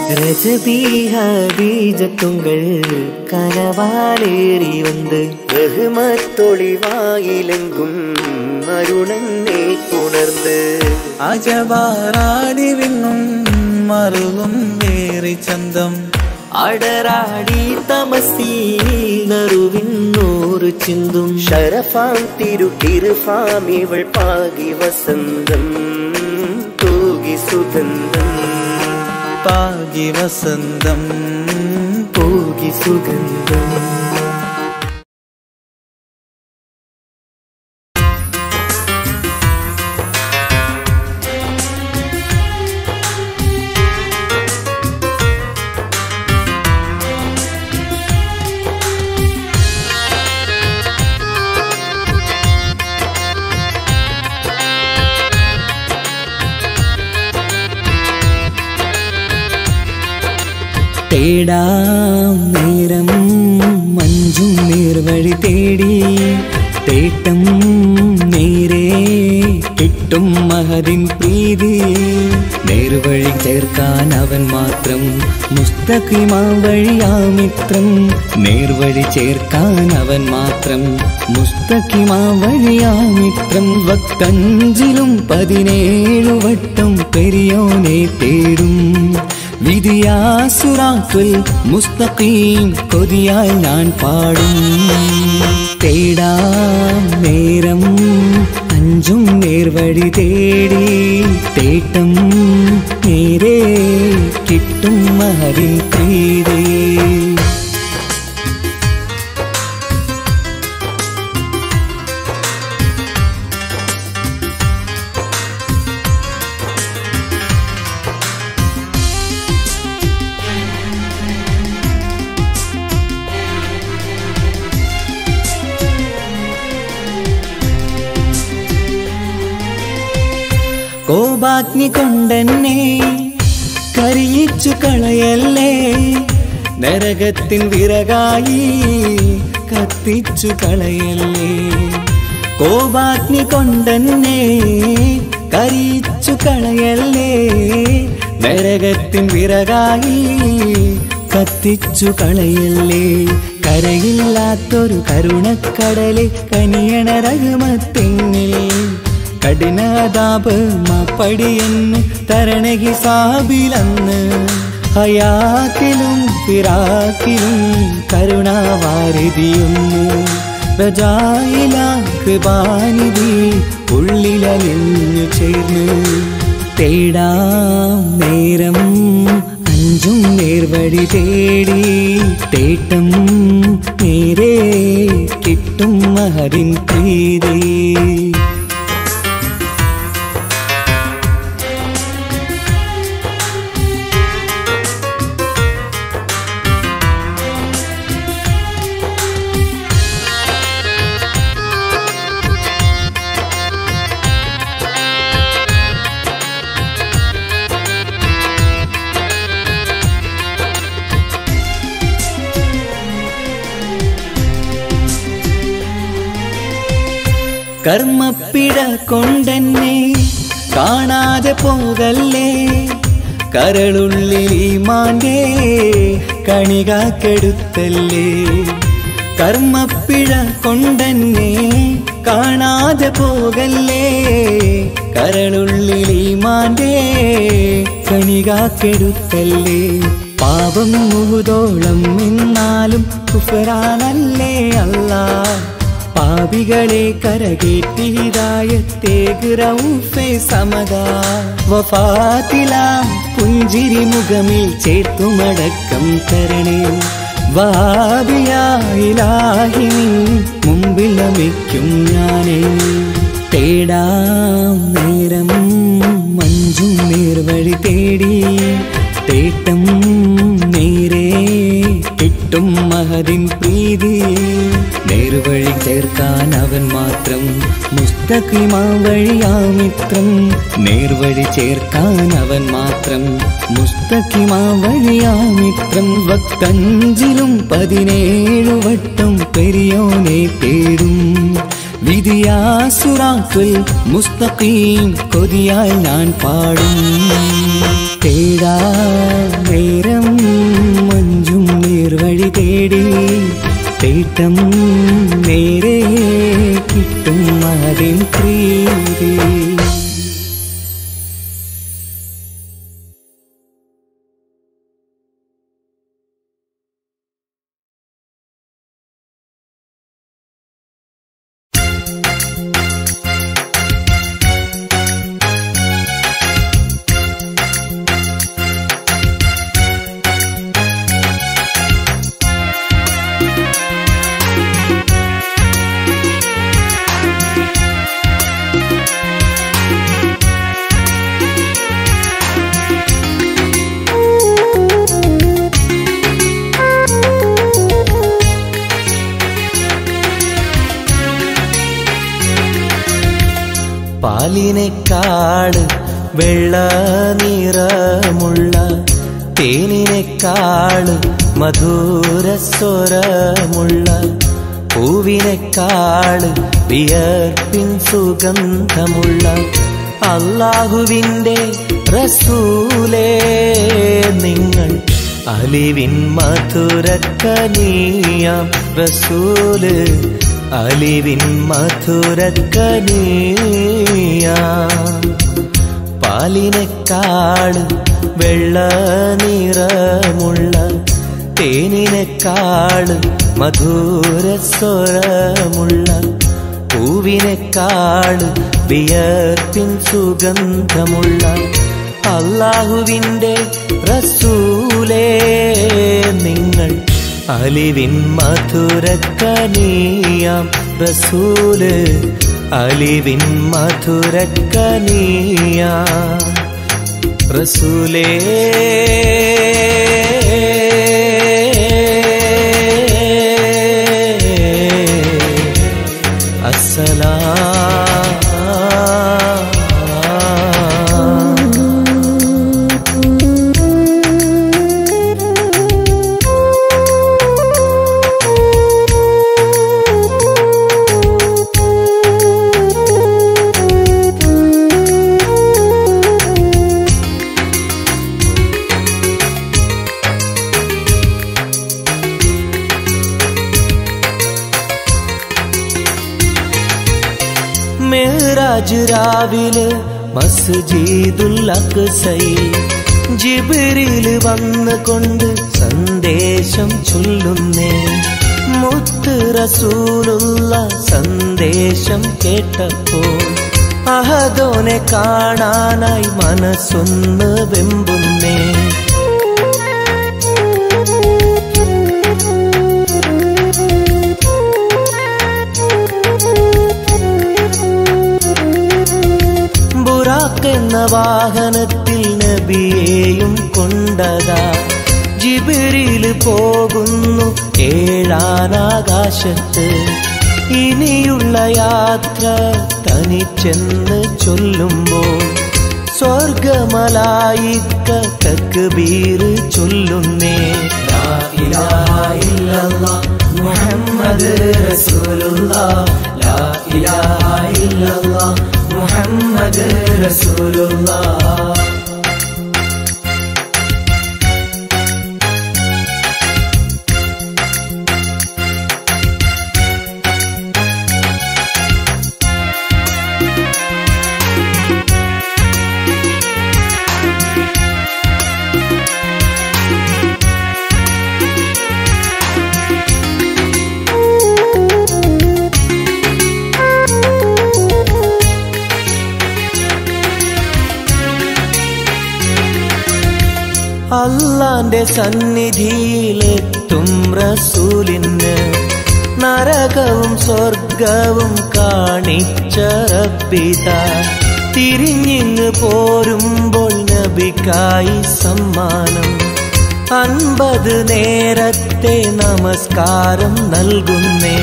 രജബീഹീജത്തുങ്കൾ കനവാലേറി വന്ന് ബഹുമത്തൊളിവായിലെങ്കും അരുണനെ ഉണർന്ന് അജവാറാടി വിണ്ണും മറുകും വേറി ചന്തം അടരാടി തമസീ നറുവിന്നൂറ് ചിന്തും ശരഫാം തിരു തിരുഫാം ഇവൾ പാകി വസന്തം തൂകി സുഗന്ധം പാകി വസന്തം പോകി സുഗന്ധം തേടാം നേരം മഞ്ചും നേർവഴി തേടി തേട്ടം നേരെ കിട്ടും മഹതിൻ പ്രീതി നേർവഴി ചേർക്കാൻ അവൻ മാത്രം മുസ്തഖിമാ വഴിയാമിത്രം നേർവഴി ചേർക്കാൻ അവൻ മാത്രം മുസ്തഖിമാ വഴിയാമിത്രം വക്കഞ്ചിലും പതിനേഴു വട്ടം പെരിയോനെ തേടും വിധിയാസുറാത്തുൽ മുസ്തഖീം കൊതിയാൽ ഞാൻ പാടും തേടാം നേരം അഞ്ചും നേർവഴി തേടി തേട്ടം നേരെ കിട്ടും മഹരിൻ പ്രീതി കോപാഗ്നി കൊണ്ടെന്നെ കരിയിച്ചു കളയല്ലേ നരകത്തിൻ വിറകായി കത്തിച്ചു കളയല്ലേ കോപാഗ്നി കൊണ്ടെന്നെ കരിയിച്ചു കളയല്ലേ നരകത്തിൻ വിറകായി കത്തിച്ചു കളയല്ലേ കരയില്ലാത്തൊരു കരുണക്കടലെ കനിയണ രഘുമത്തെങ്ങിൽ കഠിനതാപ് മാപ്പടിയെന്ന് തരണ ഹിസാബിലന്ന് ഹയാത്തിലും പിറാക്കിലും കരുണാവാരിതിയൊന്നു പ്രജായില കൃപാനിധി ഉള്ളിലലിഞ്ഞു ചേർന്ന് തേടാം നേരം അഞ്ചും നേർവഴി തേടി തേട്ടം നേരെ കിട്ടും മഹരിൻ പ്രീതി കർമ്മപ്പിട കൊണ്ടെന്നെ കാണാതെ പോകല്ലേ കരളുള്ളിൽ ഈ മാന്റെ കണികാക്കെടുത്തല്ലേ കർമ്മപ്പിഴ കൊണ്ടെന്നെ കാണാതെ പോകല്ലേ കരളുള്ളിൽ ഈ മാന്റെ കണികാക്കെടുത്തല്ലേ പാപം മുഹുതോളം എന്നാലും കുഫറാനല്ലേ അല്ലാ പാപികളെ കരകേറ്റി ഹിതായത്തേക്ക് റൗഫെ സമതാ വഫാത്തില പുഞ്ചിരി മുഖമിൽ ചേർത്തുമടക്കം തരണേ വാബിയായിലാഹി മുമ്പിൽ നമിക്കും ഞാനേ തേടാം നേരം മഞ്ചും നേർവഴി തേടി തേട്ടം നേരെ കിട്ടും മഹതിൻ പ്രീതി നേർവഴി ചേർക്കാൻ അവൻ മാത്രം മുസ്തഖിമാ വഴിയാമിത്രം നേർവഴി ചേർക്കാൻ അവൻ മാത്രം മുസ്തഖിമാ വഴിയാമിത്രം വക്കഞ്ചിലും പതിനേഴു വട്ടം പെരിയോനെ തേടും വിധിയാസുറാത്തുൽ മുസ്തഖീം കൊതിയാൽ ഞാൻ പാടും തേടാ നേരം മഞ്ചും നീർവഴി തേടി തേട്ടം നേരെ കിട്ടും അതിൻ പ്രീതി പാലിനെക്കാട് വെള്ള നിറമുള്ള തേനിനെക്കാട് മധുര സ്വരമുള്ള പൂവിനെക്കാട് വിയർപ്പിൻ സുഗന്ധമുള്ള അള്ളാഹുവിൻ്റെ റസൂലേ നിങ്ങൾ അലിവിൻ മധുരക്കനീയാം റസൂല് അലിവിൻ മധുരക്കനീയാം പാലിനെക്കാട് വെള്ള നിറമുള്ള തേനിനെക്കാട് മധുര സ്വരമുള്ള പൂവിനെക്കാട് വിയർപ്പിൻ സുഗന്ധമുള്ള അള്ളാഹുവിൻ്റെ റസൂലേ നിങ്ങൾ അലിവിൻ മധുരക്കനീയാം റസൂല് അലിവിൻ മധുരക്കനീയാം റസൂലേ അസ്സലാം മേറാജ് രാവിലെ മസ്ജിദുൽ അക്സയിൽ ജിബിരിൽ വന്ന് കൊണ്ട് സന്ദേശം ചൊല്ലുന്നേ മുത്ത് റസൂലുള്ള സന്ദേശം കേട്ടപ്പോൾ അഹദോനെ കാണാനായി മനസ്സൊന്ന് വെമ്പുന്നേ ബുറാക്ക് എന്ന വാഹനത്തിൽ നബിയെയും കൊണ്ടതാ ജിബിരിൽ പോകുന്നു ഏഴാനാകാശത്ത് ഇനിയുള്ള യാത്ര തനിച്ചെന്ന് ചൊല്ലുമ്പോൾ സ്വർഗമലായിക്ക തക്ബീർ ചൊല്ലുന്നേ ലാ ഇലാഹ ഇല്ലല്ലാഹ് മുഹമ്മദ് റസൂലുള്ളാഹ് ലാ ഇലാഹ ഇല്ലല്ലാഹ് മുഹമ്മദ് റസൂലുള്ളാഹ് അള്ളാന്റെ സന്നിധിയിലെത്തും റസൂലിന് നരകവും സ്വർഗവും കാണിച്ച റബ്ബിത തിരിഞ്ഞിങ്ങ് പോരുമ്പോൾ നബിക്കായി സമ്മാനം അൻപത് നേരത്തെ നമസ്കാരം നൽകുന്നേ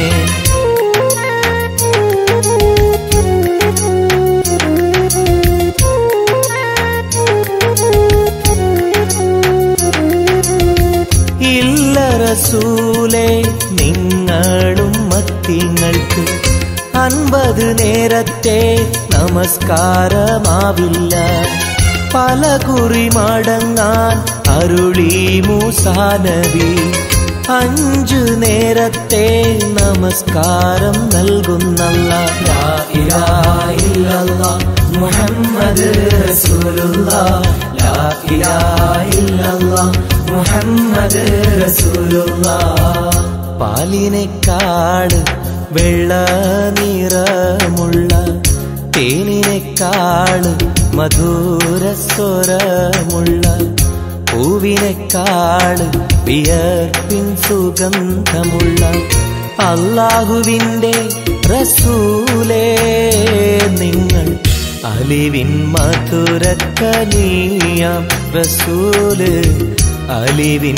ഇല്ല റസൂലേ നിങ്ങളും മത്തിങ്ങൾക്ക് അൻപത് നേരത്തെ നമസ്കാരമാവില്ല പല കുറി മടങ്ങാൻ അരുളി മൂസാനബി അഞ്ചു നേരത്തെ നമസ്കാരം നൽകുന്നല്ല ലാ ഇലാഹ ഇല്ലല്ലാഹ് മുഹമ്മദ് റസൂലുള്ളാഹ് ലാ ഇലാഹ ഇല്ലല്ലാഹ് മുഹമ്മദ് റസൂലുള്ളാഹ് പാലിനെക്കാട് വെള്ള നിറമുള്ള തേനിനെക്കാട് മധുര സ്വരമുള്ള പൂവിനെക്കാട് വിയർപ്പിൻ സുഗന്ധമുള്ള അള്ളാഹുവിൻ്റെ റസൂലേ നിങ്ങൾ അലിവിൻ മധുരക്കനീയാം റസൂല് അലിവിൻ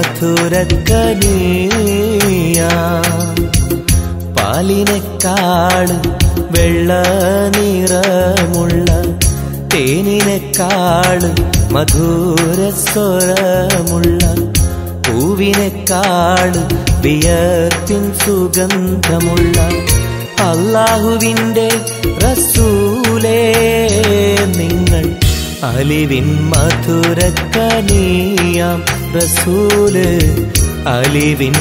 മധുരക്കനീയാം പാലിനെക്കാട് വെള്ള നിറമുള്ള തേനിനെക്കാട് മധുര സ്വരമുള്ള പൂവിനെക്കാട് വിയർപ്പിൻ സുഗന്ധമുള്ള അള്ളാഹുവിൻ്റെ റസൂലേ നിങ്ങൾ അലിവിൻ മധുരക്കനീയാം റസൂല് അലിവിൻ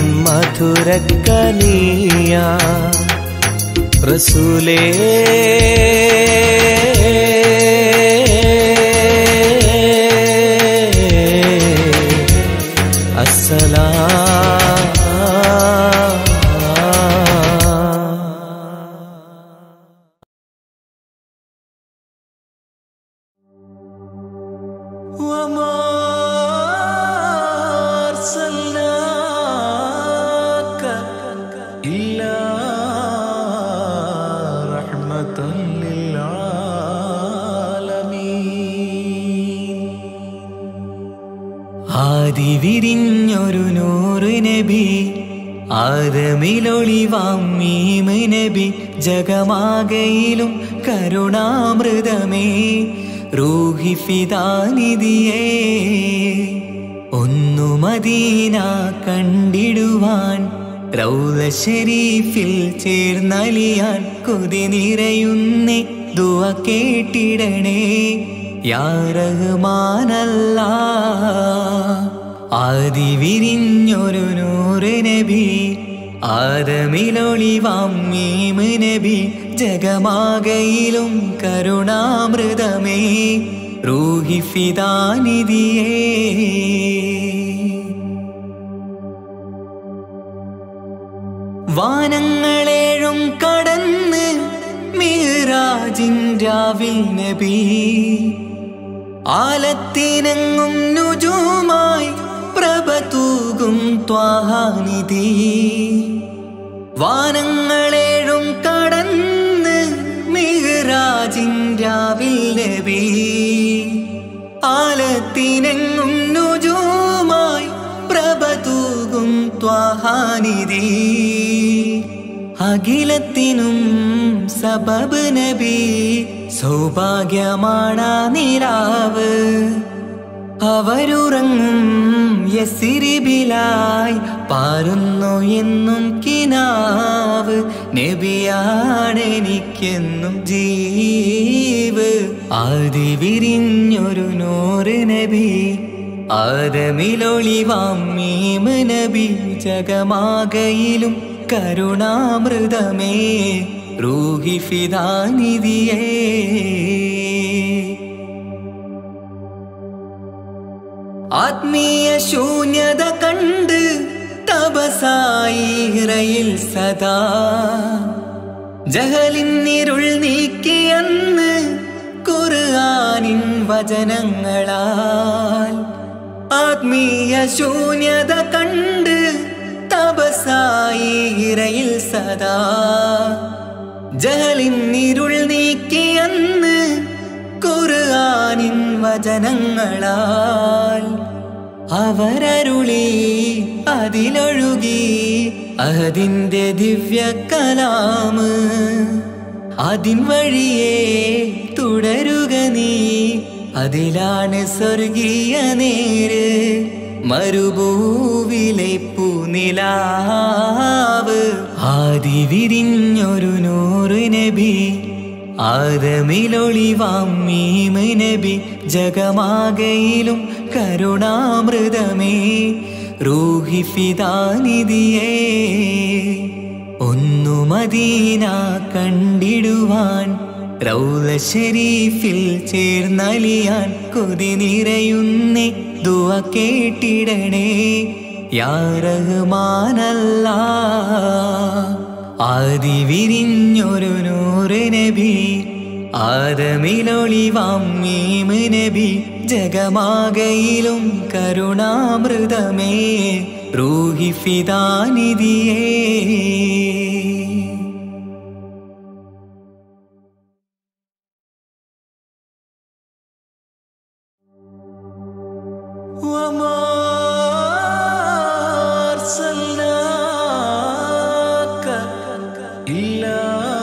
മധുരക്കനീയാം റസൂലേ അസ്സലാം وما أرسلناك إلا رحمة للعالمين ആദി വിരിഞ്ഞൊരു നൂറ് നബി ആദമിലൊളിവാം മീമ് നബി ജഗമാകയിലും കരുണാമൃതമേ റൂഹി ഫിദാനിധിയേ ഒന്നു മദീന കണ്ടിടുവാൻ റൗല ഷരീഫിൽ ചേർന്നലിയാൻ കൊതി നിറയുന്നേ ദുവ കേട്ടിടണേ യാ റഹ്മാനല്ല ആദി വിരിഞ്ഞൊരു നൂറ് നബി ആദമിലൊളിവാം മീമ് നബി ജഗമാകയിലും കരുണാമൃതമേ റൂഹി ഫിദാനിധിയേ വാനങ്ങളേഴും കടന്ന് മീറാജിൻരാവിൽ നബി ആലത്തിനങ്ങും നുജുമായി പ്രഭ തൂകും ത്വാഹാനിധി വാനങ്ങളേഴും കടന്ന് മിഹ്റാജിൻരാവിൽ നബി ആലത്തിനെങ്ങും നുജുമായി പ്രഭ തൂകും ത്വാഹാനിധി അഖിലത്തിനും സബബ് നബി സൗഭാഗ്യമാണാ നിലാവ് അവരുറങ്ങും യസിരിബിലായി പാരുന്നു എന്നും കിനാവ് നബിയാണെനിക്കെന്നും ജീവ് ആദി വിരിഞ്ഞൊരു നൂറ് നബി ആദമിലൊളിവാം മീമ് നബി ജഗമാകയിലും കരുണാമൃതമേ റൂഹി ഫിദാനിധിയേ ആത്മീയ ശൂന്യത കണ്ട് തപസായിറയിൽ സദാ ജഹലിന്നിരുൾ നീക്കിയെന്ന് ഖുർആനിൻ വചനങ്ങളാൽ ആത്മീയ ശൂന്യത കണ്ട് തപസായിറയിൽ സദാ ജഹലിന്നിരുൾ നീക്കിയെന്ന് ഖുർആനിൻ വചനങ്ങളാൽ അവരരുളി അതിലൊഴുകി അതിന്റെ ദിവ്യ കലാമ് അതിൻ വഴിയേ തുടരുക നീ അതിലാണ് സ്വർഗീയ നേര് മരുഭൂവിലെ പൂനിലാവ് ആദി വിരിഞ്ഞൊരു നൂറ് നബി ആദമിലൊളിവാം മീമ് നബി ജഗമാകയിലും കരുണാമൃതമേ റൂഹി ഫിദാനിധിയേ ഒന്നു മദീന കണ്ടിടുവാൻ റൗല ഷരീഫിൽ ചേർന്നലിയാൻ കൊതി നിറയുന്നേ ദുവ കേട്ടിടണേ യാ റഹ്മാനല്ല ആദി വിരിഞ്ഞൊരു നൂറ് നബി ആദമിലൊളിവാം മീമ് നബി ജഗമാകയിലും കരുണാമൃതമേ റൂഹി ഫിദാനിധിയേ وما أرسلناك إلا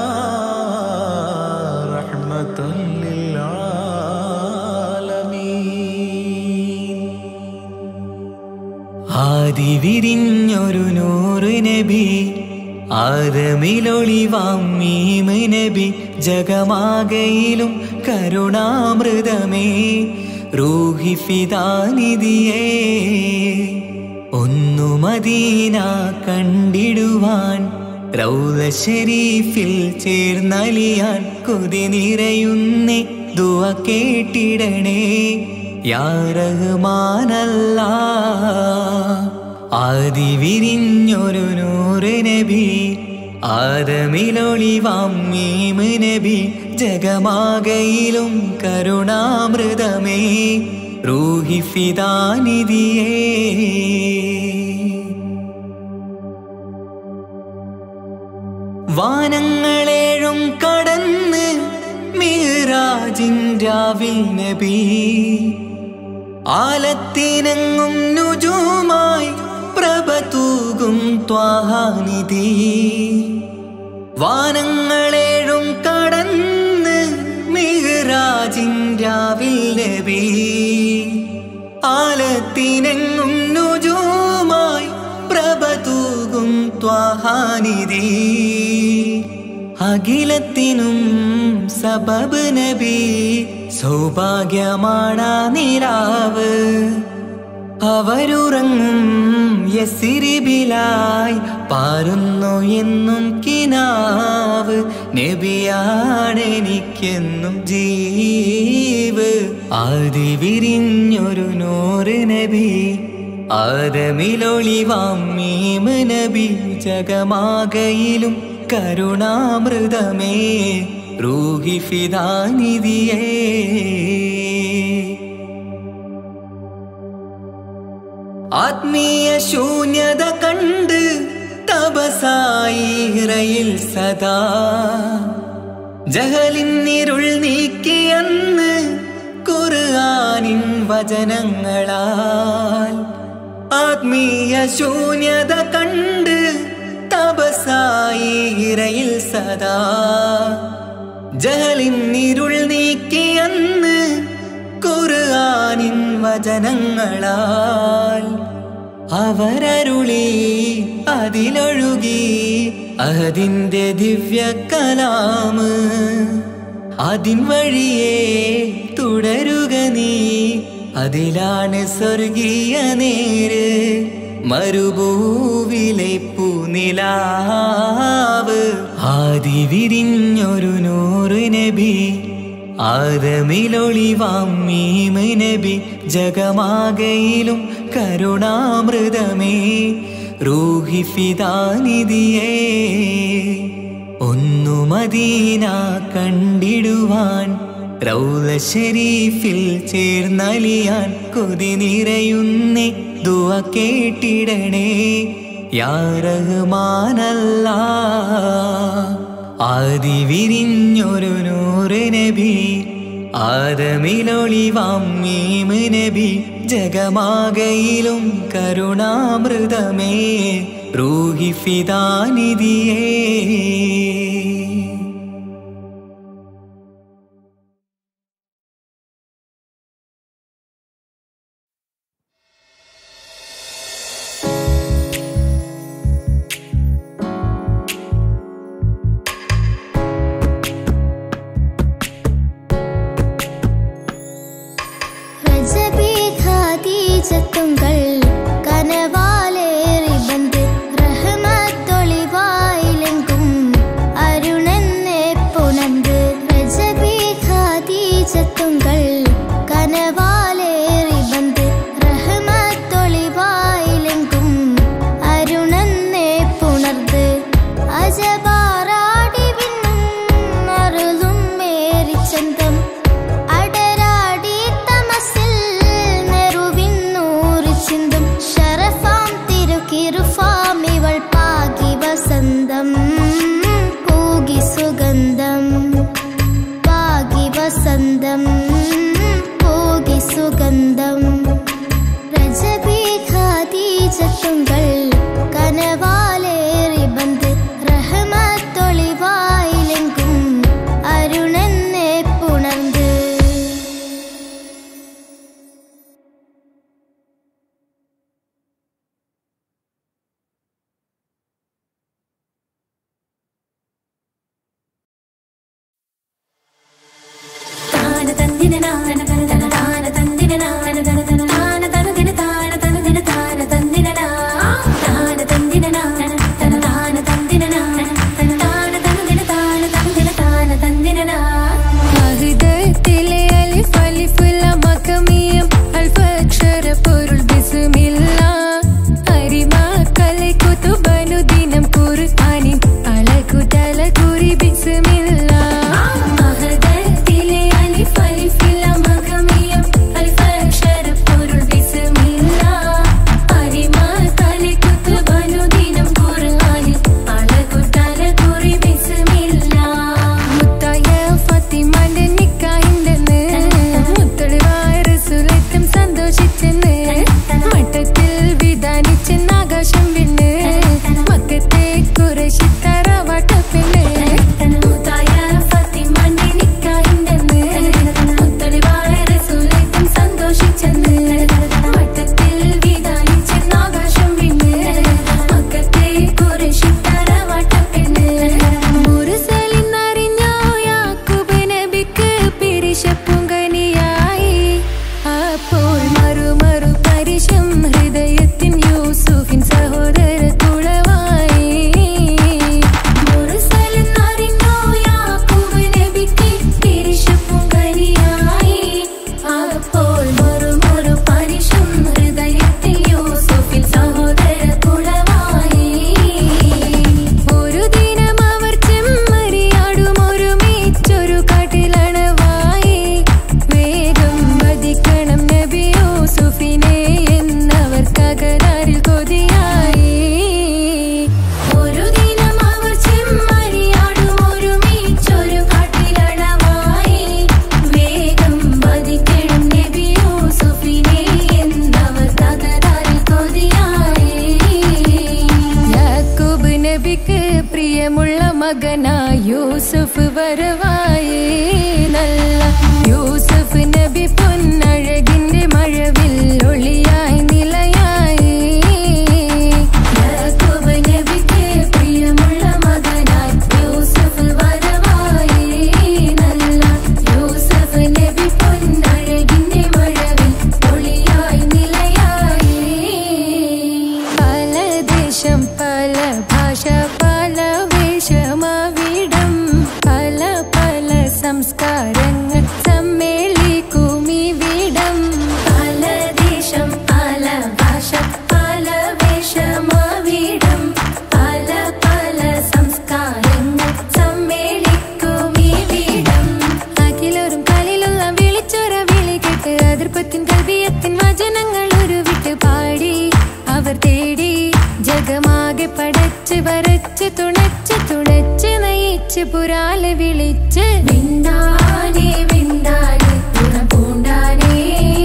رحمة للعالمين ആദി വിരിഞ്ഞൊരു നൂറ് നബി ആദമിലൊളിവാം മീമ് നബി ജഗമാകയിലും കരുണാമൃതമേ റൂഹി ഫിദാനിധിയേ ഒന്നു മദീന കണ്ടിടുവാൻ റൗല ഷരീഫിൽ ചേർന്നലിയാൻ കൊതി നിറയുന്നേ ദുവ കേട്ടിടണേ യാ റഹ്മാനല്ല ആദി വിരിഞ്ഞൊരു നൂറ് നബി ആദമിലൊളിവാം മീമ് നബി ജഗമാകയിലും കരുണാമൃതമേ റൂഹി ഫിദാനിധിയേ വാനങ്ങളേഴും കടന്ന് മീറാജിൻരാവിൽ നബി ആലത്തിനങ്ങും നുജുമായി പ്രഭ തൂകും ത്വാഹാനിധി വാനങ്ങളേഴും കടന്ന് മിഹ്റാജിൻരാവിൽ നബി ആലത്തിനെങ്ങും നുജുമായി പ്രഭ തൂകും ത്വാഹാനിധി അഖിലത്തിനും സബബ് നബി സൗഭാഗ്യമാണ നിലാവ് അവരുറങ്ങും യസിരിബിലായി പാരുന്നു എന്നും കിനാവ് നബിയാണെനിക്കെന്നും ജീവ് ആദി വിരിഞ്ഞൊരു നൂറ് നബി ആദമിലൊളിവാം മീമ് നബി ജഗമാകയിലും കരുണാമൃതമേ റൂഹി ഫിദാനിധിയേ ആത്മീയ ശൂന്യത കണ്ട് തപസായി ഇറയിൽ സദാ ജഹലിന്നിരുൾ നീക്കിയന്ന് ഖുർആനിൻ വചനങ്ങളാൽ ആത്മീയ ശൂന്യത കണ്ട് തപസായി ഇറയിൽ സദാ ജഹലിന്നിരുൾ നീക്കിയന്ന് ഖുർആനിൻ വചനങ്ങളാൽ അവരരുളി അതിലൊഴുകി അഹദിന്റെ ദിവ്യ കലാമ് അതിൻ വഴിയേ തുടരുക നീ അതിലാണ് സ്വർഗീയ നേര് മരുഭൂവിലെ പൂനിലാവ് ആദി വിരിഞ്ഞൊരു നൂറ് നബി ആദമിലൊളിവാം മീമ് നബി ജഗമാകയിലും കരുണാമൃതമേ റൂഹി ഫിദാനിധിയേ ഒന്നു മദീന കണ്ടിടുവാൻ റൗല ഷരീഫിൽ ചേർന്നലിയാൻ കൊതി നിറയുന്നേ ദുവ കേട്ടിടണേ യാ റഹ്മാനല്ല ആദി വിരിഞ്ഞൊരു നൂറ് നബി ആദമിലൊളിവാം മീമ് നബി ജഗമാകയിലും കരുണാമൃതമേ റൂഹി ഫിദാനിധിയേ ഖദീജത്തുങ്കൾ കനവാലേറി ബന്ദ് റഹ്മത്തൊളിവായിലെങ്കും അരുണെന്നെ പുണർന്ന് രജബി ഖദീജത്തുങ്കൾ കനവാലേറി ബന്ദ് റഹ്മത്തൊളിവായിലെങ്കും അരുണെന്നെ പുണർന്ന് അജബാറാടി വിണ്ണും അരുളും മേരിച്ചന്തം അടരാടി തമസിൽ നെറുവിന്നൂറ് ചിന്തും ഷറഫാം തിരുക്കിരുഫാം ഇവൾ പാകി വസന്തം പൂകി സുഗന്ധം പാകി വസന്തം പൂകി സുഗന്ധം രജബി ഖദീജത്തുങ്കൾ കനവാലേറി ബന്ദ് റഹ്മത്തൊളിവായിലെങ്കും അരുണെന്നെ പുണർന്ന് താന തന്ദിന നാന തന തന താന തന്ദിന നാന തന തന താന തനദിന താന തനദിന താന തന്ദിന നാ താന തന്ദിന നാന തന താന തന്ദിന നാന തന താന തനദിന താന തനദിന താന തന്ദിന നാ അഹ്ദത്തിലെ അലിഫ് അലിഫ് ലം അകമിയം അൽഫക്ഷര പൊരുൾ ബിസ്മില്ല അരിമാക്കലെ കുതുബനു ദിനം ഖുർആനിൻ അലകു തല കുറി ബിസ്മില്ല അഹദത്തിലെ അലിഫ് അലിഫ് ലം അകമിയം അൽഫക്ഷര പൊരുൾ ബിസ്മില്ല അരിമാ തലെ കുത്തുബനു ദിനം ഖുർആനിൽ അളകു തല കുറി ബിസ്മില്ല മുത്തായ ഫാത്തിമാന്റെ നിക്കാഹിന്റെന്ന് മുത്തളിവായ റസൂലെത്തും സന്തോഷിച്ചെന്ന് മട്ടത്തിൽ വിധാനിച്ചെന്ന് ആകാശം വിണ്ണ് മക്കത്തെ കുറശി തറവാട്ടപ്പെണ്ണ് മുത്തായ ഫാത്തിമാന്റെ നിക്കാഹിന്റെന്ന് മുത്തളിവായ റസൂലേക്കും സന്തോഷിച്ചെന്ന് മട്ടത്തിൽ വിധാനിച്ചെന്ന് ആകാശം വിണ്ണ് മക്കത്തെ കുറശി തറവാട്ടപ്പെണ്ണ് മുറുസലിന്നറിഞ്ഞോ യാക്കൂബ് നബിക്ക് പിരിശപ്പുങ്കനിയായി അപ്പോൾ മറു മറു പരിശം ഹൃദയത്തിൻ യൂസുഫിൻ സഹോദര തുളവായി മുറുസലെന്നറിഞ്ഞോ യാക്കൂബ് നബിക്ക് പിരിശപ്പുങ്കനിയായി. അപ്പോൾ മറുമൊരു പരിശം ഹൃദയത്തിൽ യൂസുഫിൽ സഹോദര കുളവായി ഒരു ദിനം അവർ ചെമ്മരിയാടും ഒരുമിച്ചൊരു കാട്ടിലണവായി വേഗം വധിക്കണം നബി യൂസുഫിനെ എന്നവർ കകരാറിൽ കൊതിയായി ഒരു ദിനം അവർ ചെമ്മരിയാടും ഒരുമിച്ചൊരു കാട്ടിലടവായി വേഗം വധിക്കണം നബി യൂസുഫിനെ എന്നവർ തകരാറിൽ കൊതിയായി യാക്കൂബ് നബിക്ക് പ്രിയമുള്ള മകനായി യൂസുഫ് വരവായി നല്ല യൂസുഫ് നബി പൊന്നഴകിന്റെ മഴവിൽ ഒളിയായി നിലയായി യാക്കൂബ് നബിക്ക് പ്രിയമുള്ള മകനായി യൂസഫ് വരവായി നല്ല യൂസഫ് നബി പൊന്നഴകിന്റെ മഴവിൽ ഒളിയായി നിലയായി പല ദേശം പല ഭാഷ പല വേഷമാവിടം പല പല സംസ്കാരങ്ങൾ സമ്മേളിക്കും ഇവിടം പല ദേശം പല ഭാഷ പല വേഷമാവിടം പല പല സംസ്കാരങ്ങൾ സമ്മേളിക്കും ഇവിടം അഖിലോരും കാലിലുള്ള വിളിച്ചൊര വിളി കേട്ട് അതിർപ്പത്തിൻ കൽവിയത്തിൻ വചനങ്ങൾ ഉരുവിട്ട് പാടി അവർ തേടി ജഗമാകെ പടച്ച് വരച്ച് തുണച്ച് തുണച്ച് നയിച്ച് പുരാലെ വിളിച്ച് വിണ്ടാനേ വിണ്ടാനേ തുണ പൂണ്ടാനേ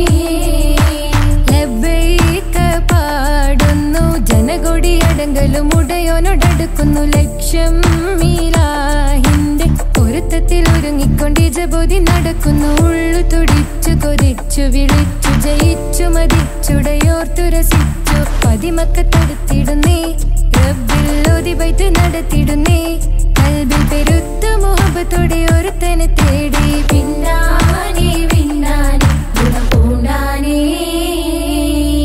ലബ്ബൈക പാടുന്നു ജനകൊടി അടങ്കലും ഉടയോനോടടുക്കുന്നു ലക്ഷ്യം മീലാഹിന്റെ പൊരുത്തത്തിൽ ഒരുങ്ങിക്കൊണ്ട് ജബോധി നടക്കുന്നു ഉള്ളു തുടിച്ചു കൊതിച്ചു വിളിച്ചു ജയിച്ചു മതിച്ചുടയോർത്തു രസിച്ചു പതിമക്കത്തടുത്തിടുന്നേ റബ്ബിൽ ഓതിബൈത്ത് നടത്തിടുന്നേ കൽബിൽ പെരുത്ത മുഹബത്തോടെ ഒരുത്തനെ തേടി വിണ്ടാനേ വിണ്ടാനേ തുണ പൂണ്ടാനേ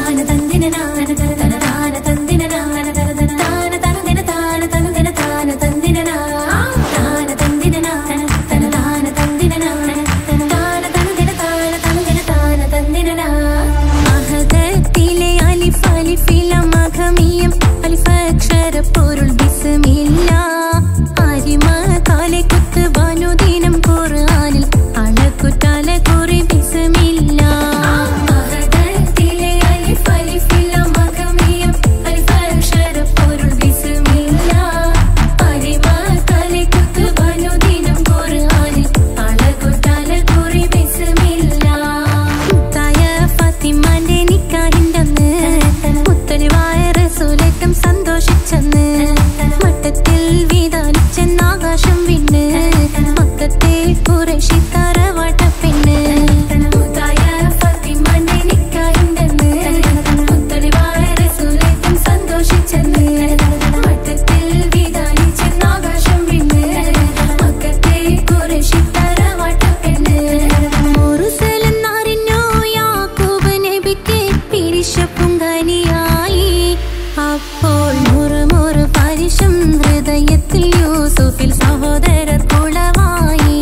അഹദത്തിലെ അലിഫ് അലിഫില മഖമിയം അലിഫക്ഷര പൊരുൾ ബിസ്മില്ല അരിമ കാലെ കുത്ത് വനുദിനം ഖുർആനിൽ അളക്കുറ്റാല കുറി ബിസ്മില്ല അഹദത്തിലെ അലിഫ് അലിഫില മഖമിയം അലിഫക്ഷര പൊരുൾ ബിസ്മില്ല അരിമ കാലെ കുത്ത് വനുദിനം ഖുർആനിൽ അളക്കുറ്റാല കുറി ബിസ്മില്ല മുത്തായ ഫാത്തിമാന്റെ നിക്കാഹിന്റന്ന് മുത്തലിവായ റസൂലേറ്റം സന്തോഷിച്ചെന്ന് മട്ടത്തിൽ വീതാലിച്ചെന്ന് ആകാശം വിണ്ണ് മക്കത്തെ കുറേശി തറവാട്ട പെണ്ണ് മുത്തായ ഫാത്തിമാന്റെ നിക്കാഹിന്റന്ന് മുത്തലിവായ റസൂലേറ്റം സന്തോഷിച്ചെന്ന് മട്ടത്തിൽ വീതാലിച്ചെന്ന് ആകാശം വിണ്ണ് മക്കത്തെ കുറേശി തറവാട്ട പെണ്ണ് മുറുസലെന്നറിഞ്ഞോ യാക്കൂബ് നബിക്ക് പിരിശപ്പുങ്കനിയായി അപ്പോൾ മുറുമുറു പരിശം ഹൃദയത്തിൽ യൂസുഫിൽ സഹോദരർ കുളവായി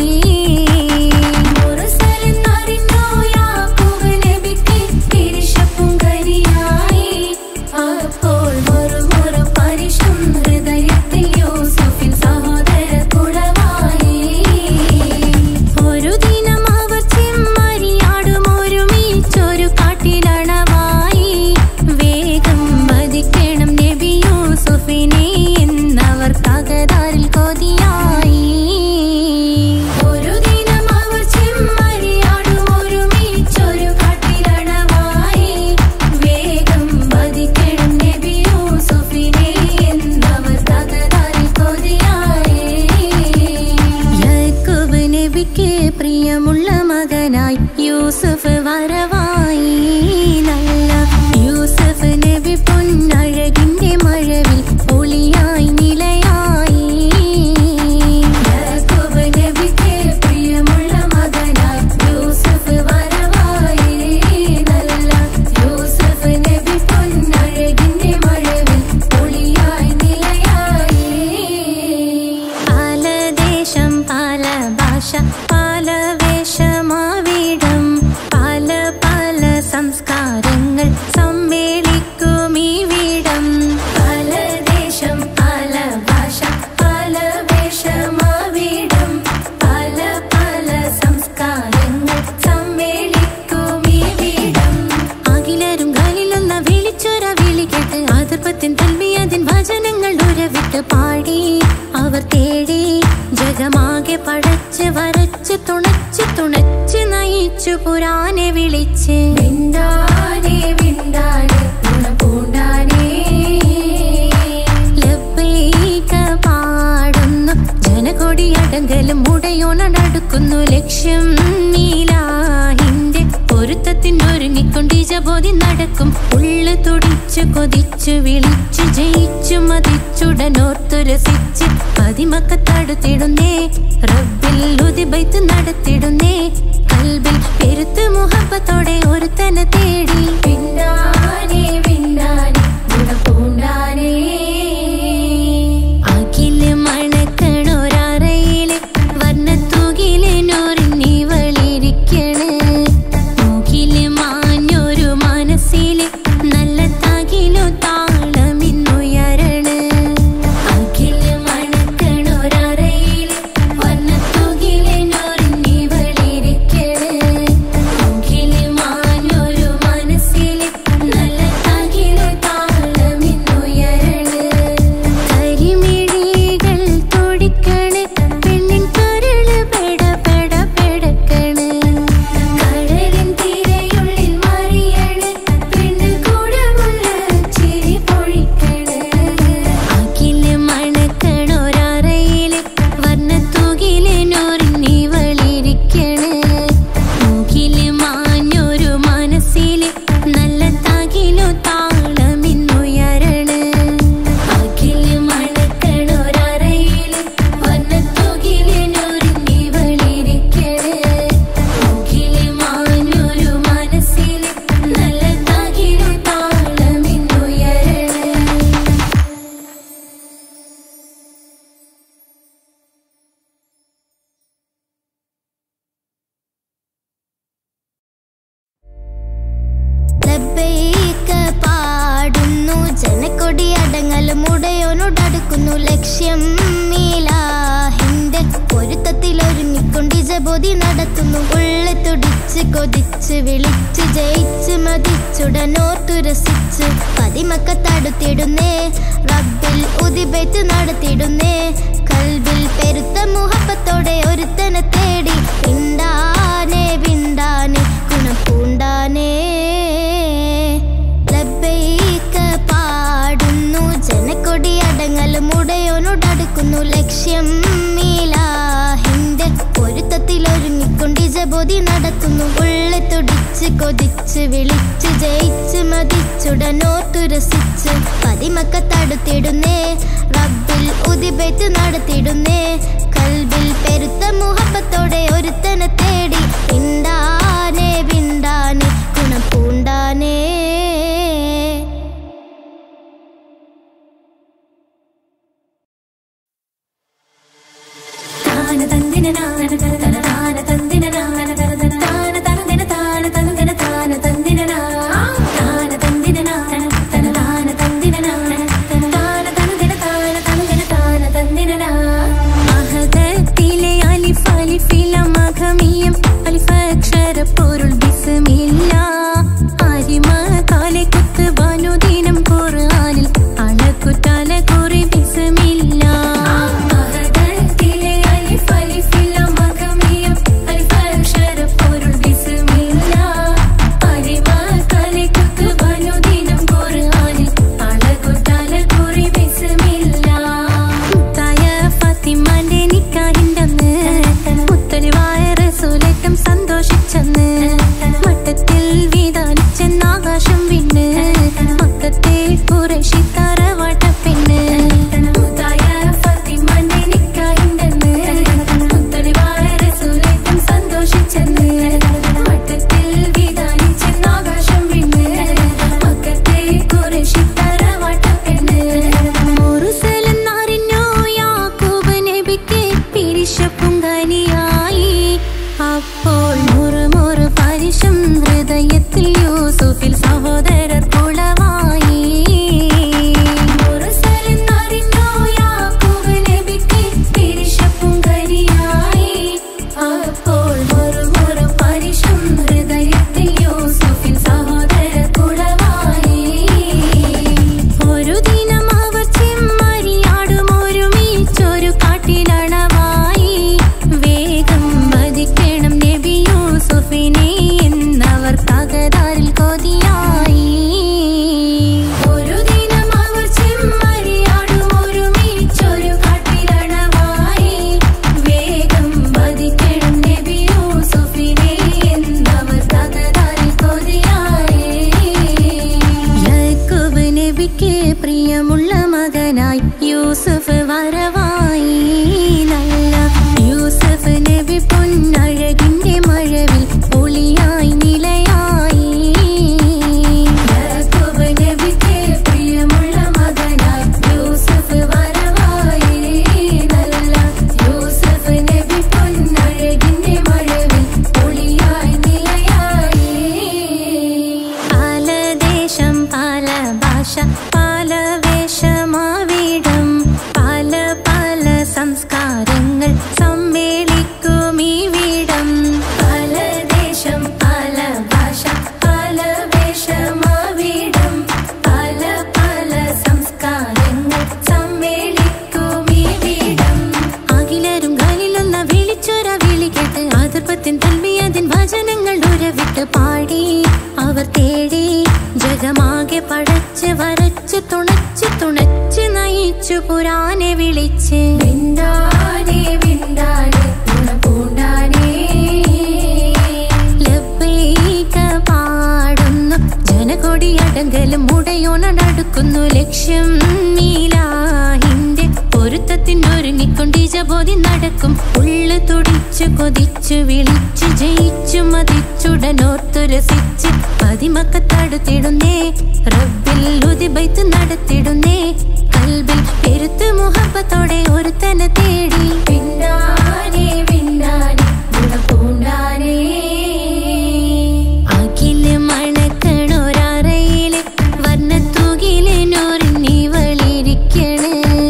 മുറുസലെന്നറിഞ്ഞോ യാക്കൂബ് നബിക്ക് പിരിശപ്പുങ്കനിയായി അപ്പോൾ മുറുമുറു പരിശം ഹൃദയത്തിൽ യൂസുഫിൽ സഹോദരർ കുളവായി ഒരു ദിനം അവർ ചെമ്മരിയാടും ഒരുമിച്ചൊരു കാട്ടിലണവായി വേഗം വധിക്കണം നബി യൂസുഫിനെ എന്നവർ തകതാരിൽ കൊതിയായി ഒരു ദിനം അവർ ചെമ്മരിയാടും ഒരുമിച്ചൊരു കാട്ടിലണവായി വേഗം വധിക്കണം നബി യൂസുഫിനെ എന്നവർ തകതാരിൽ കൊതിയായി യാക്കൂബ് നബിക്ക് പ്രിയമുള്ള മകനായി യൂസുഫ് വരവായി നല്ല യൂസുഫ് നബി പൊന്നഴകിന്റെ മഴവിൽ ഒളിയായി നിലയായി യാക്കൂബ് നബിക്ക് പ്രിയമുള്ള മകനായി യൂസുഫ് വരവായി നല്ല യൂസുഫ് നബി പൊന്നഴകിന്റെ മഴവിൽ ഒളിയായി നിലയായി പല ദേശം പല ഭാഷ പല വേഷമാവിടം പല പല സംസ്കാരങ്ങൾ സമ്മേളിക്കും ഈ വീടം പല ദേശം പല ഭാഷ പല വേഷമാവിടം പല പല സംസ്കാരങ്ങൾ സമ്മേളിക്കും ഈ വീടം അഖിലരും കാലിലൊന്ന വിളിച്ചൊര വിളി കേട്ട് ആതിർപ്പത്തിൻ തൽവിയതിൻ വചനങ്ങൾ ഉരവിട്ട് പാടി അവർ തേടി ജഗമാകെ പടച്ച് വരച്ച് തുണച്ച് തുണച്ച് നയിച്ചു പുരാനെ വിളിച്ച് വിണ്ടാനെ വിണ്ടാനെ ഗുണപൂണ്ടാനേ ലബ്ബൈക പാടുന്നു ജനകൊടിയടങ്കലും മുടയോണടുക്കുന്നു ലക്ഷ്യം നീലാഹിന്റെ പൊരുത്തത്തിനൊരുങ്ങിക്കൊണ്ടിജബോധി നടക്കും ഉള്ളു തുടിച്ചു കൊതിച്ചു വിളിച്ചു ജയിച്ചു മതിച്ചുടനോർത്തു രസിച്ച് പതിമക്കത്തടുത്തിടുന്നേ റബ്ബിൽ ഉതിബൈത്ത് നടത്തിടുന്നേ കൽബിൽ പെരുത്ത് മുഹബത്തോടെ ഒരുത്തനെ തേടി പിന്നാനെ പിന്നാനെ ഗുണപൂണ്ടാനേ അഖില് മണക്കണൊരറയില് വർണ്ണത്തൂകില് നൊറിഞ്ഞിവളിരിക്കണ് മൂക്കില് മാഞ്ഞൊരു മനസ്സില് നല്ല തകിലു താളമിന്നുയരണ് അഖില് മണക്കണൊരറയില് വർണ്ണത്തൂകില് നൊറിഞ്ഞിവളിരിക്കണ് മൂക്കില് മാഞ്ഞൊരു മനസ്സില് ഉടയോനോടടുക്കുന്നു ലക്ഷ്യം മീലാഹിന്റെ പൊരുത്തത്തിൽ ഒരുങ്ങിക്കൊണ്ട് ജബോധി നടത്തുന്നു ഉള്ളി തുടിച്ച് കൊതിച്ച് വിളിച്ച് ജയിച്ച് മതിച്ചുടനോർത്തു രസിച്ച് പതിമക്ക തടുത്തിടുന്നേ റബ്ബിൽ ഉദിബൈത്ത് നടത്തിടുന്നേ കൽബിൽ പെരുത്ത മുഹബത്തോടെ ഒരുത്തനെ തേടി വിണ്ടാനേ വിണ്ടാനേ ഗുണം പൂണ്ടാനേ ലബ്ബൈക പാടുന്നു ജനക്കൊടി അടങ്ങലും ഉടയോനോടടുക്കുന്നു ലക്ഷ്യം മീലാഹിന്റെ പൊരുത്തത്തിൽ ഒരുങ്ങിക്കൊണ്ട് ജബോധി നടത്തുന്നു ഉള്ളി തുടിച്ച് കൊതിച്ച് വിളിച്ച് ജയിച്ച് മതിച്ചുടനോർത്തു രസിച്ച് പതിമക്ക തടുത്തിടുന്നേ റബ്ബിൽ ഉദിബൈത്ത് നടത്തിടുന്നേ കൽബിൽ പെരുത്ത മുഹബത്തോടെ ഒരുത്തനെ തേടി വിണ്ടാനേ വിണ്ടാനേ ഗുണം പൂണ്ടാനേ താന തന്ദിന നാന തന തന താന തന്ദിന നാന തന തന താന തന്ദിന താന തന്ദിന താന തന്ദിന നാ താന തന്ദിന നാന തന താന തന്ദിന നാന തന താന തന്ദിന താന തന്ദിന താന തന്ദിന നാ അഹദത്തിലെ അലിഫ് അലിഫില മഖമിയം അലിഫക്ഷര പൊരുൾ ബിസ്മില്ല അരിമ കാലെ കുത്ത് വനുദിനം ഖുർആനിൽ അളക്കുതല കുറി ബിസ്മില്ല അഹദത്തിലെ അലിഫ് അലിഫില മഖമിയം അലിഫക്ഷര പൊരുൾ ബിസ്മില്ല അരിമ കാലെ കുത്ത് വനുദിനം ഖുർആനിൽ അളകുതല കുറി ബിസ്മില്ല മുത്തായ ഫാത്തിമാന്റെ നിക്കാഹിന്റന്ന് മുത്തലിവായ റസൂലേറ്റം സന്തോഷിച്ചെന്ന് മട്ടത്തിൽ വീതാലിച്ചെന്ന് ആകാശം വിണ്ണ് മക്കത്തെ കുറേശി തറവാട്ട പെണ്ണ് മുത്തായ ഫാത്തിമാന്റെ നിക്കാഹിന്റെന്ന് മുത്തലിവായ റസൂലേറ്റം സന്തോഷിച്ചെന്ന് മട്ടത്തിൽ വിധാനിച്ചെന്ന് ആകാശം വിണ്ണ് മക്കത്തെ കുറേശി തറവാട്ട പെണ്ണ് മുറുസലെന്നറിഞ്ഞോ യാക്കൂബ് നബിക്ക് പിരിശപ്പുങ്കനിയായി അപ്പോൾ മുറുമുറു പരിശം ഹൃദയത്തിൽ യൂസുഫിൽ സഹോദരർ കുളവായി മുറുസലെന്നറിഞ്ഞോ യാക്കൂബ് നബിക്ക് പിരിശപ്പുങ്കരിയായി. അപ്പോൾ മുറുമുറു പരിശം ഹൃദയത്തിൽ യൂസുഫിൻ സഹോദര കുളവായി ഒരു ദിനം അവർ ചെമ്മരിയാടും ഒരുമിച്ചൊരു കാട്ടിലണവായി വേഗം വധിക്കണം നബി യൂസുഫിനെ എന്നവർ തകരാറിൽ കൊതിയായി ഒരു ദിനം അവർ ചെമ്മരിയാടും ഒരുമിച്ചൊരു കാട്ടിലണവായി. വേഗം വധിക്കണം നബി യൂസുഫിനെ എന്നവർ തകരാറിൽ കൊതിയായി യാക്കൂബ് നബിക്ക് പ്രിയമുള്ള മകനായി യൂസുഫ് വരവായി നല്ല യൂസുഫ് നബി പൊന്നഴകിന്റെ മഴവിൽ ഒളിയായി നിലയായി യാക്കൂബ് നബിക്ക് പ്രിയമുള്ള മകനായി യൂസുഫ് വരവായി. നല്ല യൂസുഫ് നബി പൊന്നഴകിന്റെ മഴവിൽ ഒളിയായി നിലയായി പല ദേശം പല ഭാഷ പല വേഷമാവിടം പല പല സംസ്കാരങ്ങൾ സമ്മേളിക്കും ഈ വീടം പല ദേശം പല ഭാഷ പല വേഷമാവിടം പല പല സംസ്കാരങ്ങൾ സമ്മേളിക്കും ഈ വീടം അഖിലരും കാലിലൊന്ന വിളിച്ചൊര വിളി കേട്ട് അതിർപ്പത്തിൻ തൽവിയതിൻ വചനങ്ങൾ ഉരവിട്ട് പാടി അവർ തേടി ജഗമാകെ പടച്ച് വരച്ച് തുണച്ച് തുണച്ച് നയിച്ചു പുരാനെ വിളിച്ച് വിണ്ടാനേ വിണ്ടാനേ ഗുണപൂണ്ടാനേ ലബ്ബൈക പാടുന്നു ജനകൊടിയടങ്കലും മുടയോണടുക്കുന്നു ലക്ഷ്യം മീലാഹിന്റെ പൊരുത്തത്തിനൊരുങ്ങിക്കൊണ്ട് ജബോധി നടക്കും ഉള്ളു തുടിച്ചു കൊതിച്ചു വിളിച്ചു ജയിച്ചു മതിച്ചുടനോർത്തു രസിച്ച് പതിമക്കത്തടുത്തിടുന്നേ റബ്ബിൽ ഉദിബൈത്ത് നടത്തിടുന്നേ കൽബിൽ പെരുത്ത് മുഹബത്തോടെ ഒരുത്തനെ തേടി വിണ്ടാനേ വിണ്ടാനേ ഗുണപൂണ്ടാനേ അഖില് മണക്കണൊരറയില് വർണ്ണത്തൂകില് നൂറിനിവളിരിക്കണ്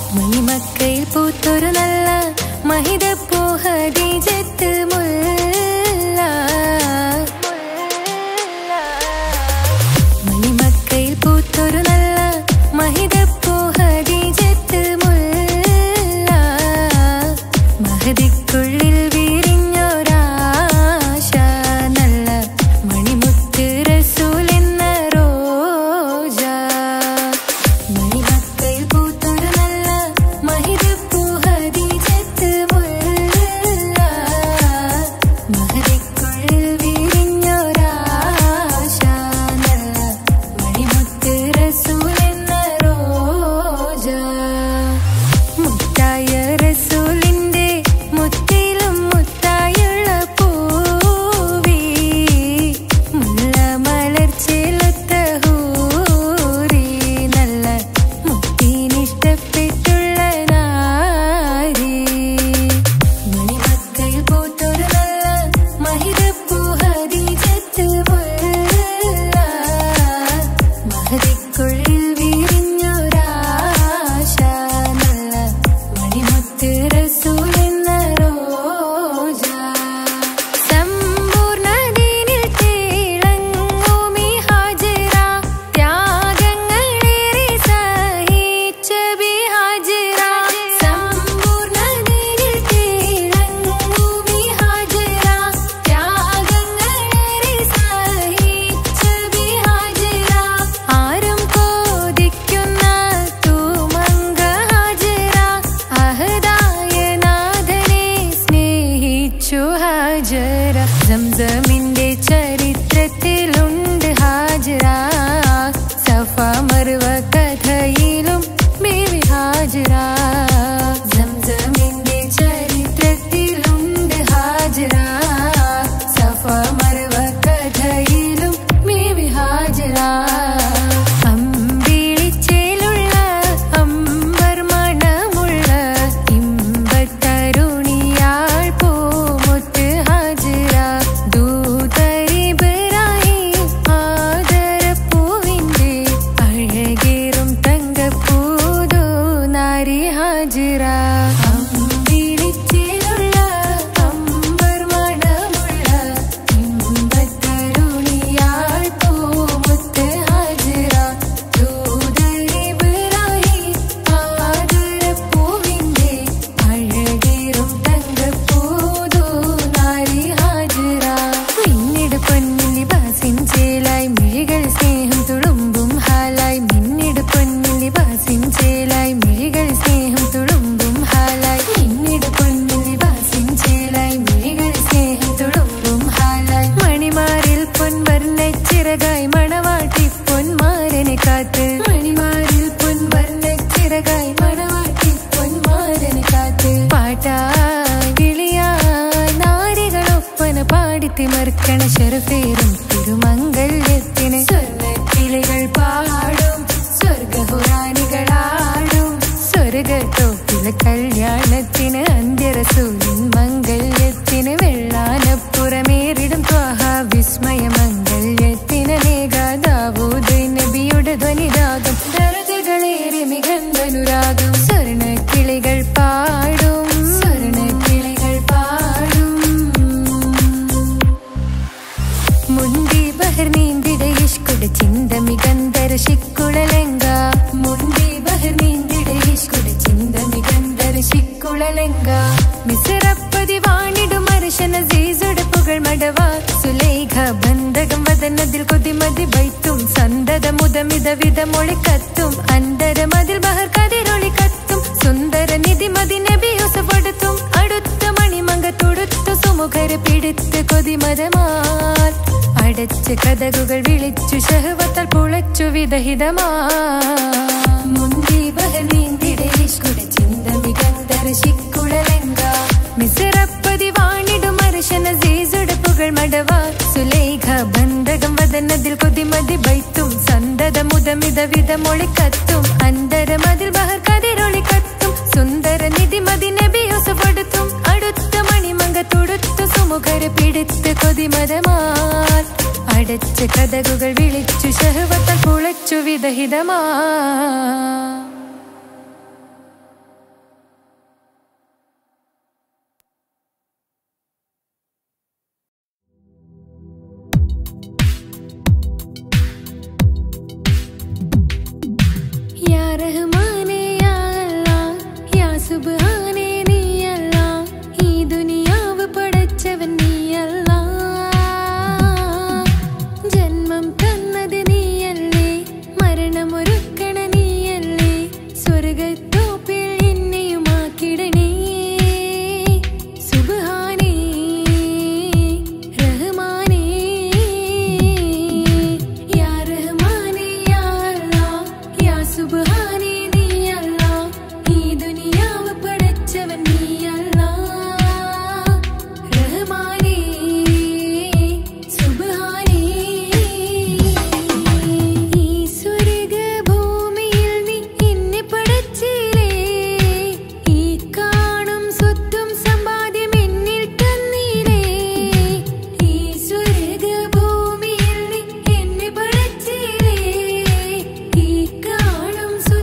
മണിമക്കയിൽ പൂത്തൊരു നല്ല മഹിതപ്പൂ ഹദീജത്ത് മുല്ല മണിമക്കയിൽ പൂത്തൊരു നല്ല മഹിതപ്പൂ ഹദീജത്ത് മുല്ല മഹദിക്കുള്ളിൽ വിരിഞ്ഞൊരാശ നല്ല മണിമുത്ത് റസൂൽ എന്ന റോജ മണിമക്കയിൽ പൂത്തൊരു നല്ല മഹിതപ്പൂ ഹദീജത്ത് മുല്ല മഹദിക്കുള്ളിൽ വിരിഞ്ഞൊരാശ നല്ല മണിമുത്ത് റസൂൽ എന്ന റോജ മുത്തായ റസൂലിന്റെ മുത്തിലും മുത്തായുള്ള പൂവി മുല്ല മലർച്ചേലൊത്ത ഹൂറി നല്ല മുത്തിനിഷ്ടപ്പെട്ടുള്ള നാരി മണിമക്കയിൽ പൂത്തൊരു നല്ല മഹിതപ്പൂ ഹദീജത്ത് മുല്ല മഹദിക്കുള്ളിൽ വിരിഞ്ഞൊരാശ നല്ല മണിമുത്ത് റസൂൽ എന്ന റോജ സമ്പൂർണ്ണദീനിൽ തിളങ്ങുമി ഹാജറ ത്യാഗങ്ങളേറെ സഹിച്ച ബിഹാജറ സമ്പൂർണ്ണദീനിൽ തിളങ്ങുമി ഹാജറ ത്യാഗങ്ങളേറെ സഹിച്ച ബിഹാജറ ആരും കോതിക്കുന്ന തൂമങ്ക ഹാജറ അഹദായ നാഥനെ സ്നേഹിച്ചു ഹാജറ സംസമിന്റെ ചരിത്രത്തിലുണ്ട് ഹാജറ സഫ മറുവ കഥയിലും ബീവി ഹാജറ സംസമിന്റെ ചരിത്രത്തിലുണ്ട് ഹാജറ സഫ മറുവ കഥയിലും ബീവി ഹാജറ അമ്പിളിച്ചേലുള്ള അമ്പർ മണമുള്ള ഇമ്പത്തരുണിയാൾ പൂമുത്ത് ഹാജറ ദൂതരിബരായി ആദരപ്പൂവിന്റെ അഴകേറും തങ്കപ്പൂതോ നാരി ഹാജറ അമ്പിളിച്ചേലുള്ള അമ്പർ മണമുള്ള ഇമ്പത്തരുണിയാൾ പൂമുത്ത് ഹാജറ ദൂതരിബരായി ആദരപ്പൂവിന്റെ അഴകേറും തങ്കപ്പൂതോ നാരി ഹാജറ മിന്നിട് പൊന്നിലി ബാസിൻ ചേലായി മിഴികൾ സ്നേഹം തുളുമ്പും ഹാലായി മിന്നിട് പൊന്നിലി ബാസിൻ ചേലായി മിഴികൾ സ്നേഹം തുളുമ്പും ഹാലായി മിന്നിട് പൊന്നിലി ബാസിൻ ചേലായി മിഴികൾ സ്നേഹം തുളുമ്പും ഹാലായി മണിമാരിൽ പൊൻവർണ്ണ ചിറകായി മണവാട്ടി പൊന്മാരനെ കാത്ത് മണിമാരിൽ പൊൻവർണ്ണ ചിറകായി മണവാട്ടി പൊന്മാരനെ കാത്ത് പാട്ടായി വിളിയായി നാരികളൊപ്പന പാടിത്തിമർക്കണ ശരഫേറും തിരുമംഗല്യത്തിന് സ്വർണ്ണക്കിളികൾ പാടും സ്വർഗഹുറാനികളാടും സ്വർഗത്തോപ്പിലെ കല്യാണത്തിന് അന്ത്യരസൂലിൻ മംഗല്യത്തിന് വെള്ളാനപ്പുറമേറിടും ത്വാഹ വിസ്മയ മംഗല്യത്തിന് നേകാദാവൂദ് നബിയുടെ ധ്വനിരാഗം ദരജകളേറെ മികന്ധനുരാഗം സ്വർണ്ണക്കിളികൾ പാടും സ്വർണ്ണക്കിളികൾ പാടും മുണ്ടി ബഹർ നീന്തിട ഇഷ്കുട ചിന്ത മികന്തര ശിക്കുളലങ്ക മുണ്ടി ബഹർ നീന്തിട ഇഷ്കുട ചിന്ത മികന്തര ശിക്കുളലങ്ക മിസറപ്പതി വാണിടും അർശന സീസുട പുകൾ മടവ സുലേഖ ബന്ധകം വദനതിൽ കൊതിമതി വൈത്തും സന്തത മുതമിത വിധ മൊളിക്കത്തും അന്തരമതിൽ ബഹർ കതിരൊളി കത്തും സുന്ദര നിധി മതി നബിയൂസപ്പെടുത്തും അടുത്ത മണിമങ്ക തൊടുത്തു സുമുഖര് പിടിത്ത് കൊതിമതമാൽ അടച്ച കഥകുകൾ വിളിച്ചു ശഹവത്താൽ പുളച്ചു വിദഹിതമാ മുന്തി ബഹനീന്തിടെ ഇഷ്കുട ചിന്ത മികന്തര ശിക്കുളലങ്ക മിസറപ്പതി വാണിടും അർശന സീസുട പുകൾ മടവ സുലേഖ ബന്ധകം വദനതിൽ കൊതിമതി ബൈത്തും സന്തത മുതമിത വിധ മൊളിക്കത്തും അന്തരമതിൽ ബഹർ കതിരൊളി കത്തും സുന്ദര നിധി മതി നബിയൂസപ്പെടുത്തും അടുത്ത മണിമങ്ക തൊടുത്തു സുമുഖര് പിടിത്ത് കൊതിമതമാൽ അടച്ച കഥകുകൾ വിളിച്ചു ശഹവത്താൽ കുളച്ചു വിദഹിതമാ സ്വർഗത്തോപ്പിൽ എന്നെയുമാക്കിടണേ സുബ്ഹാനേ റഹ്മാനേ യാ റഹ്മാനേ യാ അല്ലാഹ് യാ സുബ്ഹാനേ നീ അല്ലാഹ് ഈ ദുനിയാവ് പടച്ചവൻ നീ അല്ലാഹ് റഹ്മാനേ സുബ്ഹാനേ ഈ സ്വർഗഭൂമിയിൽ നീ എന്നെ പടച്ചിലേ ഈ കാണും സ്വത്തും സമ്പാദ്യം എന്നിൽ തന്നിലേ ഈ സ്വർഗഭൂമിയിൽ നീ എന്നെ പടച്ചിലേ ഈ കാണും സ്വത്തും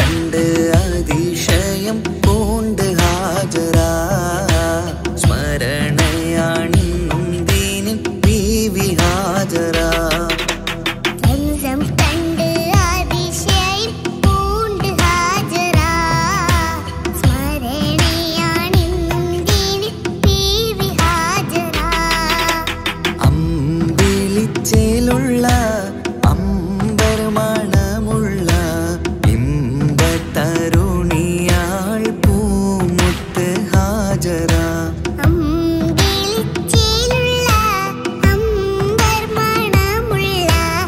കണ്ട് അതിശയം പൂണ്ട് ഹാജര സ്മരണയാണിന്നും ദീനിൻ ബീവി ഹാജര സംസം കണ്ട് അതിശയം പൂണ്ട് ഹാജര സ്മരണയാണിന്ദിനി ബീവി ഹാജര അമ്പിളിച്ചേലുള്ള അമ്പർ മണമുള്ള ഇമ്പത്തരുണിയാൾ പൂമുത്ത് ഹാജര അമ്പിളിച്ചേലുള്ള അമ്പർ മണമുള്ള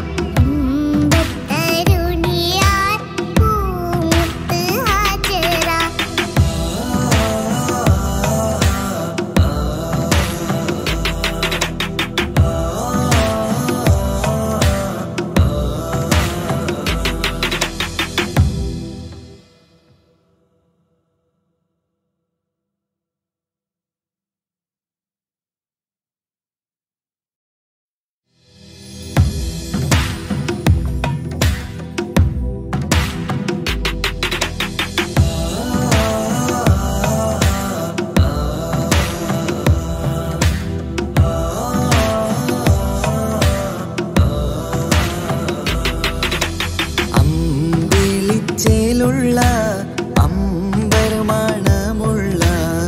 ഇമ്പത്തരുണിയാർ പൂമുത്ത് ഹാജര അമ്പിളിച്ചേലുള്ള അമ്പർ മണമുള്ള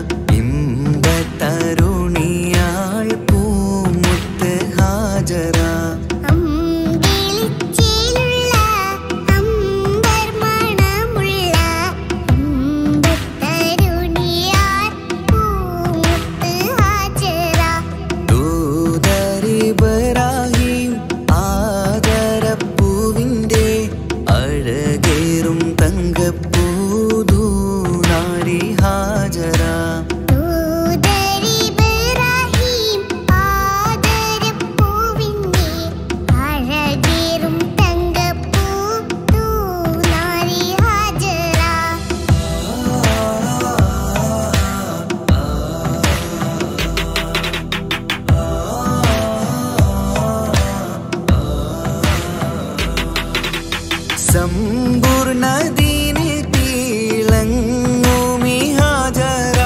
ഇമ്പത്തരുണിയാൾ പൂമുത്ത് ഹാജര അമ്പിളിച്ചേലുള്ള അമ്പർ മണമുള്ള ഇമ്പത്തരുണിയാർ പൂമുത്ത് ഹാജര ദൂതരിബ്രാഹിം ആദരപ്പൂവിൻ്റെ അഴകേറും തങ്കപ്പൂതൂനാരി ഹാജര ദൂതരിബ്രാഹിം ആദരപ്പൂവിന്റെ അഴകേറും തങ്കപ്പൂ തൂനാരി ഹാജര സമ്പൂർണ ദീനിൽ തിളങ്ങുമി ഹാജര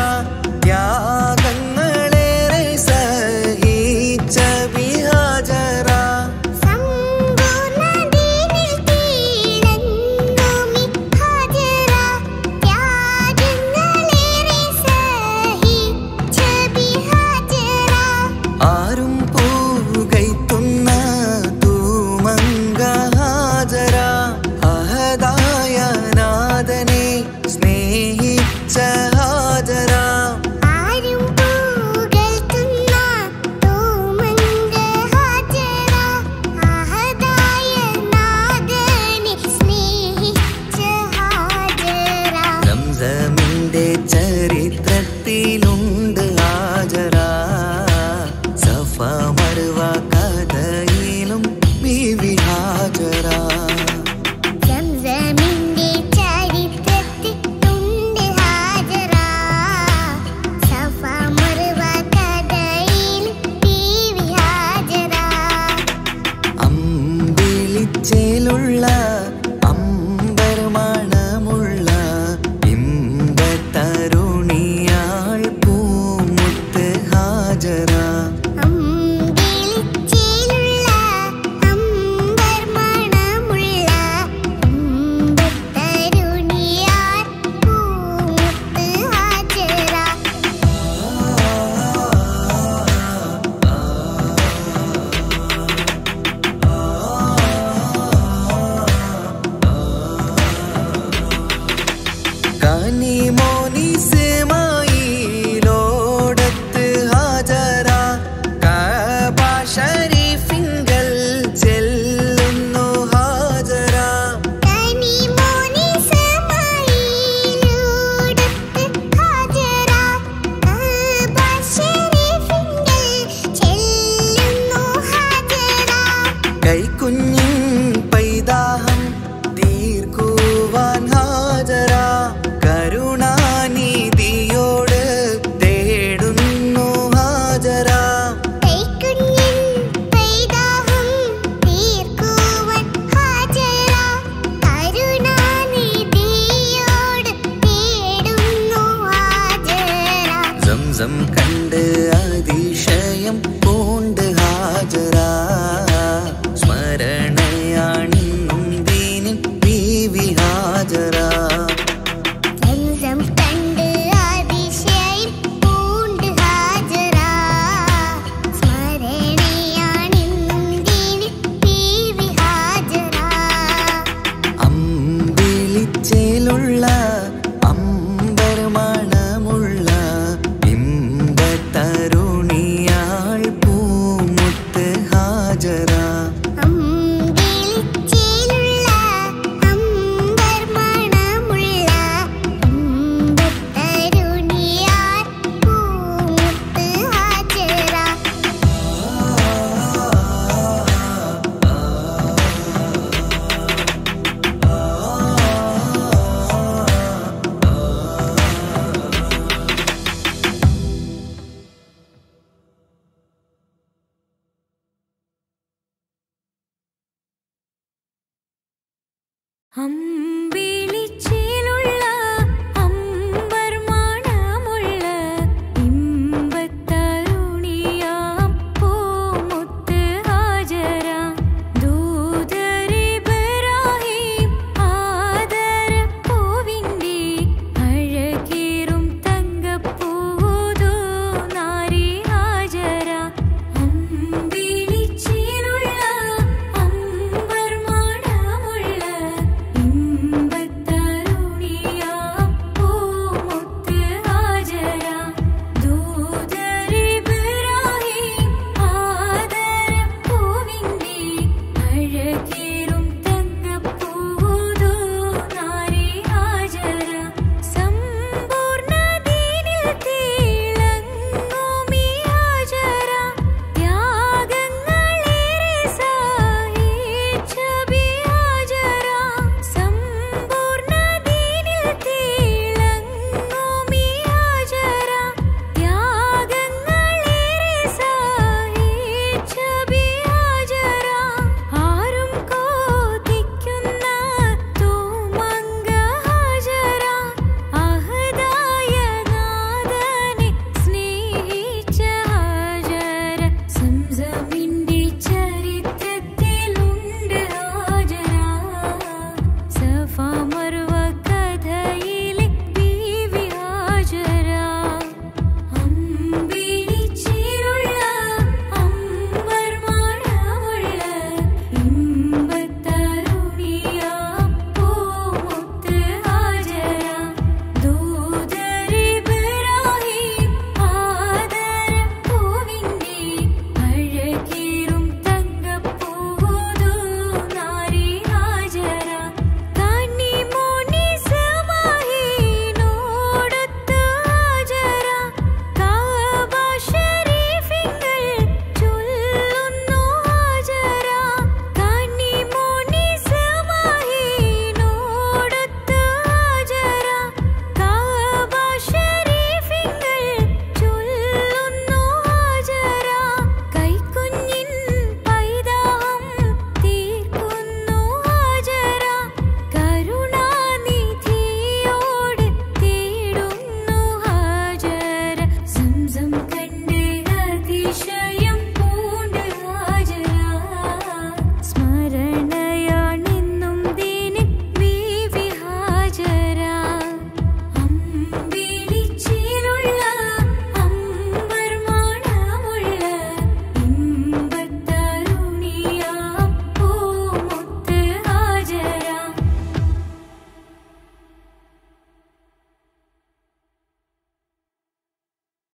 സംസം കണ്ട